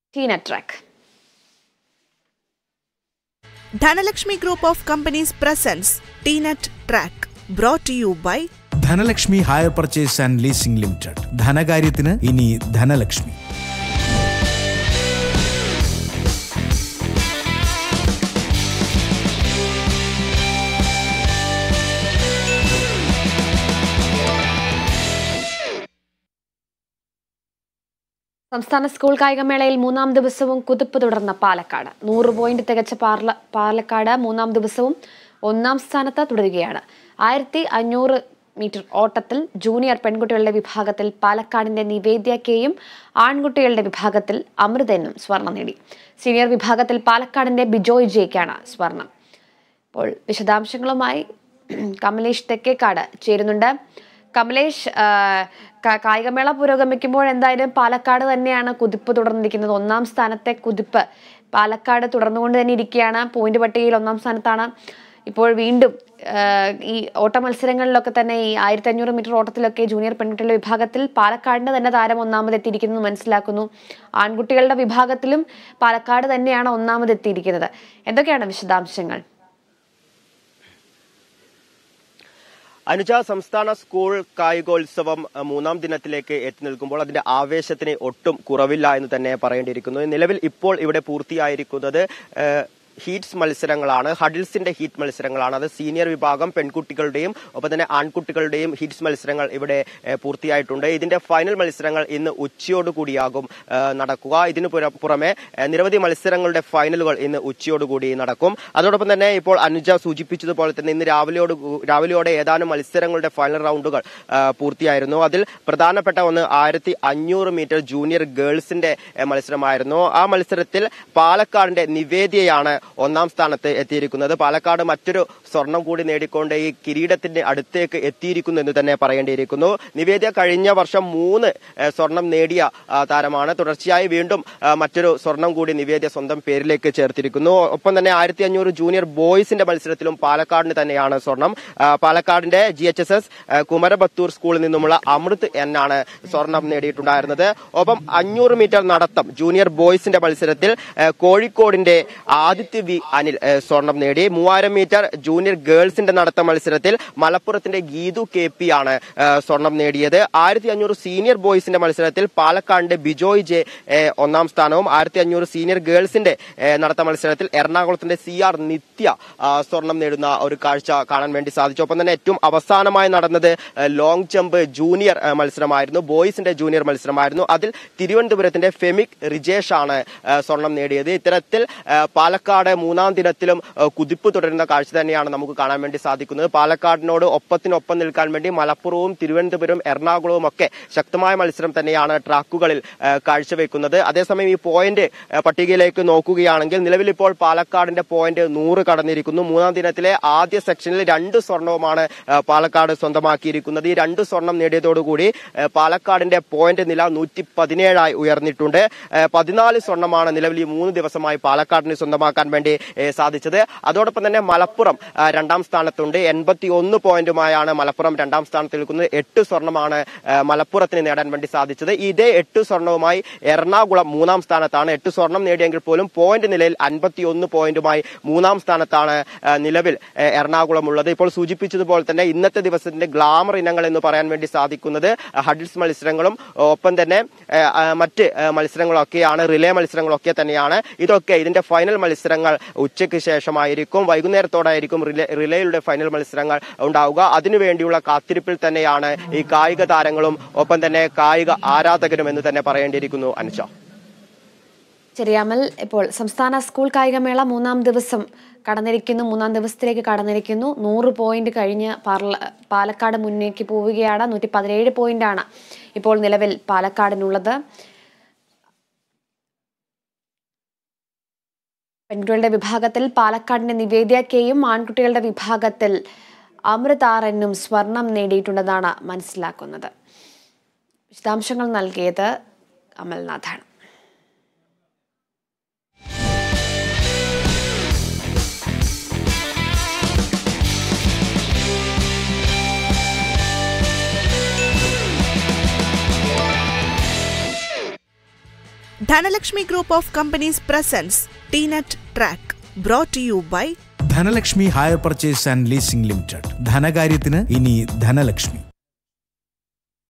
Tina track Dhanalakshmi Group of Companies presents TNET Track, brought to you by Dhanalakshmi hire purchase and leasing limited ധനകാര്യത്തിന് ഇനി ധനലക്ഷ്മി സംസ്ഥാന school കായികമേളയിൽ മൂന്നാം ദിവസവും കുതിപ്പ് തുടർന്ന പാലക്കാട് നൂറ് പോയിന്റ് തികച്ച പാർല പാലക്കാട് മൂന്നാം ദിവസവും ഒന്നാം സ്ഥാനത്ത് തുടരുകയാണ് ആയിരത്തി അഞ്ഞൂറ് മീറ്റർ ഓട്ടത്തിൽ ജൂനിയർ പെൺകുട്ടികളുടെ വിഭാഗത്തിൽ പാലക്കാടിന്റെ നിവേദ്യ കെയും ആൺകുട്ടികളുടെ വിഭാഗത്തിൽ അമൃതനും സ്വർണം നേടി സീനിയർ വിഭാഗത്തിൽ പാലക്കാടിന്റെ ബിജോയ് ജയ്ക്കാണ് സ്വർണം ഇപ്പോൾ വിശദാംശങ്ങളുമായി കമലേഷ് തെക്കേക്കാട് ചേരുന്നുണ്ട് കമലേഷ് ആ, ക- കായികമേള പുരോഗമിക്കുമ്പോൾ എന്തായാലും പാലക്കാട് തന്നെയാണ് കുതിപ്പ് തുടർന്നിരിക്കുന്നത് ഒന്നാം സ്ഥാനത്തെ കുതിപ്പ് പാലക്കാട് തുടർന്നുകൊണ്ട് തന്നെ ഇരിക്കുകയാണ് പോയിന്റ് പട്ടികയിൽ ഒന്നാം സ്ഥാനത്താണ് ഇപ്പോൾ വീണ്ടും ആ, ഈ ഓട്ട മത്സരങ്ങളിലൊക്കെ തന്നെ ഈ ആയിരത്തി അഞ്ഞൂറ് മീറ്റർ ഓട്ടത്തിലൊക്കെ ജൂനിയർ പെൺകുട്ടികളുടെ വിഭാഗത്തിൽ പാലക്കാടിന്റെ തന്നെ താരം ഒന്നാമതെത്തിയിരിക്കുന്നു മനസ്സിലാക്കുന്നു ആൺകുട്ടികളുടെ വിഭാഗത്തിലും പാലക്കാട് തന്നെയാണ് ഒന്നാമതെത്തിയിരിക്കുന്നത് എന്തൊക്കെയാണ് വിശദാംശങ്ങൾ അനുജ സംസ്ഥാന സ്കൂൾ കായികോത്സവം അഹ്, മൂന്നാം ദിനത്തിലേക്ക് എത്തി നിൽക്കുമ്പോൾ അതിന്റെ ആവേശത്തിന് ഒട്ടും കുറവില്ല എന്ന് തന്നെ പറയേണ്ടിയിരിക്കുന്നു നിലവിൽ ഇപ്പോൾ ഇവിടെ പൂർത്തിയായിരിക്കുന്നത് ഏഹ്, ഹീറ്റ്സ് മത്സരങ്ങളാണ് ഹഡിൽസിന്റെ ഹീറ്റ് മത്സരങ്ങളാണ് അത് സീനിയർ വിഭാഗം പെൺകുട്ടികളുടെയും ഒപ്പം തന്നെ ആൺകുട്ടികളുടെയും ഹീറ്റ്സ് മത്സരങ്ങൾ ഇവിടെ ഏഹ്, പൂർത്തിയായിട്ടുണ്ട് ഇതിന്റെ ഫൈനൽ മത്സരങ്ങൾ ഇന്ന് ഉച്ചയോടുകൂടിയാകും ഏഹ്, നടക്കുക ഇതിനു പുര- പുറമെ ഏഹ്, നിരവധി മത്സരങ്ങളുടെ ഫൈനലുകൾ ഇന്ന് ഉച്ചയോടുകൂടി നടക്കും അതോടൊപ്പം തന്നെ ഇപ്പോൾ അനുജ സൂചിപ്പിച്ചതുപോലെ തന്നെ ഇന്ന് രാവിലെയോട് കൂ- രാവിലെയോടെ ഏതാനും മത്സരങ്ങളുടെ ഫൈനൽ റൗണ്ടുകൾ ആ, പൂർത്തിയായിരുന്നു അതിൽ പ്രധാനപ്പെട്ട ഒന്ന് ആയിരത്തി അഞ്ഞൂറ് മീറ്റർ ജൂനിയർ ഗേൾസിന്റെ ഏ, മത്സരമായിരുന്നു ആ മത്സരത്തിൽ പാലക്കാടിന്റെ നിവേദ്യയാണ് ഒന്നാം സ്ഥാനത്ത് എത്തിയിരിക്കുന്നത് പാലക്കാട് മറ്റൊരു സ്വർണം കൂടി നേടിക്കൊണ്ട് ഈ കിരീടത്തിന്റെ അടുത്തേക്ക് എത്തിയിരിക്കുന്നു എന്ന് തന്നെ പറയേണ്ടിയിരിക്കുന്നു നിവേദ്യ കഴിഞ്ഞ വർഷം മൂന്ന് ഏ, സ്വർണം നേടിയ ആ, താരമാണ് തുടർച്ചയായി വീണ്ടും ആ, മറ്റൊരു സ്വർണം കൂടി നിവേദ്യ സ്വന്തം പേരിലേക്ക് ചേർത്തിരിക്കുന്നു ഒപ്പം തന്നെ ആയിരത്തി അഞ്ഞൂറ് ജൂനിയർ ബോയ്സിന്റെ മത്സരത്തിലും പാലക്കാടിന് തന്നെയാണ് സ്വർണം ആ, പാലക്കാടിന്റെ G H S S Kumarabathur സ്കൂളിൽ നിന്നുമുള്ള അമൃത് എന്നാണ് സ്വർണം നേടിയിട്ടുണ്ടായിരുന്നത് ഒപ്പം അഞ്ഞൂറ് മീറ്റർ നടത്തം ജൂനിയർ ബോയ്സിന്റെ മത്സരത്തിൽ ആ, കോഴിക്കോടിന്റെ ആദിത്യ വി അനിൽ ആ, സ്വർണം നേടി മൂവായിരം മീറ്റർ ജൂനിയർ ഗേൾസിന്റെ നടത്ത മത്സരത്തിൽ മലപ്പുറത്തിന്റെ ഗീതു കെ പി ആണ് ആ, സ്വർണം നേടിയത് ആയിരത്തി അഞ്ഞൂറ് സീനിയർ ബോയ്സിന്റെ മത്സരത്തിൽ പാലക്കാടിന്റെ ബിജോയ് ജെ ഏ, ഒന്നാം സ്ഥാനവും ആയിരത്തി അഞ്ഞൂറ് സീനിയർ ഗേൾസിന്റെ ഏ, നടത്ത മത്സരത്തിൽ എറണാകുളത്തിന്റെ സി ആർ നിത്യ ആ, സ്വർണം നേടുന്ന ഒരു കാഴ്ച കാണാൻ വേണ്ടി സാധിച്ചു ഒപ്പം തന്നെ ഏറ്റവും അവസാനമായി നടന്നത് ഏ, ലോങ് ജമ്പ് ജൂനിയർ ഏ, മത്സരമായിരുന്നു ബോയ്സിന്റെ ജൂനിയർ മത്സരമായിരുന്നു അതിൽ തിരുവനന്തപുരത്തിന്റെ ഫെമിക് റിജേഷ് ആണ് ഏ, സ്വർണം നേടിയത് ഇത്തരത്തിൽ ഏ, പാലക്കാട് മൂന്നാം ദിനത്തിലും ഏ, കുതിപ്പ് തുടരുന്ന കാഴ്ച തന്നെയാണ് നമുക്ക് കാണാൻ വേണ്ടി സാധിക്കുന്നത് പാലക്കാടിനോട് ഒപ്പത്തിനൊപ്പം നിൽക്കാൻ വേണ്ടി മലപ്പുറവും തിരുവനന്തപുരം എറണാകുളവും ഒക്കെ ശക്തമായ മത്സരം തന്നെയാണ് ട്രാക്കുകളിൽ ഏ, കാഴ്ചവെക്കുന്നത് അതേസമയം ഈ പോയിന്റ് ഏ, പട്ടികയിലേക്ക് നോക്കുകയാണെങ്കിൽ നിലവിൽ ഇപ്പോൾ പാലക്കാടിന്റെ പോയിന്റ് നൂറ് കടന്നിരിക്കുന്നു മൂന്നാം ദിനത്തിലെ ആദ്യ സെക്ഷനിൽ രണ്ട് സ്വർണവുമാണ് ഏ, പാലക്കാട് സ്വന്തമാക്കിയിരിക്കുന്നത് ഈ രണ്ട് സ്വർണം നേടിയതോടുകൂടി ഏ, പാലക്കാടിന്റെ പോയിന്റ് നില നൂറ്റി പതിനേഴായി ഉയർന്നിട്ടുണ്ട് ഏ, പതിനാല് സ്വർണമാണ് നിലവിൽ ഈ മൂന്ന് ദിവസമായി പാലക്കാടിന് സ്വന്തമാക്കാൻ വേണ്ടി ഏ, സാധിച്ചത് അതോടൊപ്പം തന്നെ മലപ്പുറം ആ, രണ്ടാം സ്ഥാനത്തുണ്ട് എൺപത്തി ഒന്ന് പോയിന്റുമായാണ് മലപ്പുറം രണ്ടാം സ്ഥാനത്ത് നിൽക്കുന്നത് എട്ട് സ്വർണമാണ് ആ, മലപ്പുറത്തിന് നേടാൻ വേണ്ടി സാധിച്ചത് ഇതേ എട്ട് സ്വർണവുമായി എറണാകുളം മൂന്നാം സ്ഥാനത്താണ് എട്ട് സ്വർണം നേടിയെങ്കിൽ പോലും പോയിന്റ് നിലയിൽ അൻപത്തി ഒന്ന് പോയിന്റുമായി മൂന്നാം സ്ഥാനത്താണ് ആ, നിലവിൽ ആ, എറണാകുളം ഉള്ളത് ഇപ്പോൾ സൂചിപ്പിച്ചതുപോലെ തന്നെ ഇന്നത്തെ ദിവസത്തിന്റെ ഗ്ലാമർ ഇനങ്ങൾ എന്ന് പറയാൻ വേണ്ടി സാധിക്കുന്നത് ഹഡിൽസ് മത്സരങ്ങളും ഒപ്പം തന്നെ ആ, ആ, മറ്റ് ആ, മത്സരങ്ങളൊക്കെയാണ് റിലേ മത്സരങ്ങളൊക്കെ തന്നെയാണ് ഇതൊക്കെ ഇതിന്റെ ഫൈനൽ മത്സരങ്ങൾ ഉച്ചയ്ക്ക് ശേഷമായിരിക്കും വൈകുന്നേരത്തോടായിരിക്കും റിലേ റിലേയുടെ ഫൈനൽ മത്സരങ്ങൾ ഉണ്ടാവുക അതിനുവേണ്ടിയുള്ള കാത്തിരിപ്പിൽ തന്നെയാണ് ഈ കായിക താരങ്ങളും ഒപ്പം തന്നെ കായിക ആരാധകരും എന്ന് തന്നെ പറയേണ്ടിയിരിക്കുന്നു അനുഷ ശരി അമൽ ഇപ്പോൾ സംസ്ഥാന സ്കൂൾ കായികമേള മൂന്നാം ദിവസം കടന്നിരിക്കുന്നു മൂന്നാം ദിവസത്തിലേക്ക് കടന്നിരിക്കുന്നു നൂറ് പോയിന്റ് കഴിഞ്ഞ് പാർല പാലക്കാട് മുന്നേക്ക് പോവുകയാണ് നൂറ്റി പതിനേഴ് പോയിന്റാണ് ഇപ്പോൾ നിലവിൽ പാലക്കാടിനുള്ളത് പെൺകുട്ടികളുടെ വിഭാഗത്തിൽ പാലക്കാടിന്റെ നിവേദ്യ കെയും ആൺകുട്ടികളുടെ വിഭാഗത്തിൽ അമൃതാറനും സ്വർണം നേടിയിട്ടുണ്ടെന്നാണ് മനസ്സിലാക്കുന്നത് വിശദാംശങ്ങൾ നൽകിയത് അമൽനാഥാണ് Dhanalakshmi Group of Companies presents TNET Track. Brought to you by Dhanalakshmi hire purchase and leasing limited ധനകാര്യത്തിന് ഇനി ധനലക്ഷ്മി